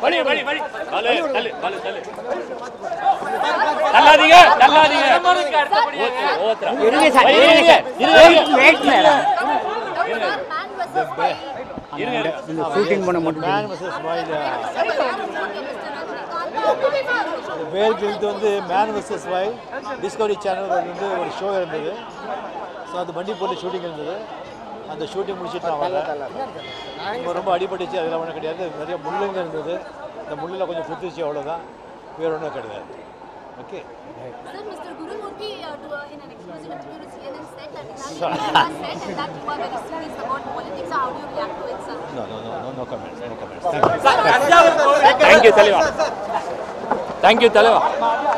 வழி வழி வழி தள்ளு தள்ளு தள்ளு தள்ளு தள்ளாதீங்க தள்ளாதீங்க ஓத்துறா இருங்க சார் இருங்க, இருங்க இருங்க, இருங்க. வெயிட் மேடம் இருங்க இருங்க. இந்த ஷூட்டிங் பண்ண மட்டும் மேன் வர்சஸ் வைல்ட் வேருக்கு இது வந்து man versus wild discovery channel வந்து ஒரு ஷோ இருந்தது ஸோ அது வண்டி போட்டு ஷூட்டிங் இருந்தது அந்த ஷூட்டிங் முடிச்சுட்டு நான் வரேன் இப்போ ரொம்ப அடிபட்டுச்சு அதெல்லாம் ஒன்றும் கிடையாது நிறைய முள்ளுங்க இருந்தது இந்த முள்ளில் கொஞ்சம் குத்துச்சு அவ்வளோதான் வேறு ஒன்றும் கிடையாது okay Sir, Mr. Guru Murthy, uh, to, uh, in an exclusive interview to CNN, said that Narayan Modi has said that you are very serious about politics. So how do you react to it, sir? No no no no comments no comments thank you thank you தலைவா thank you தலைவா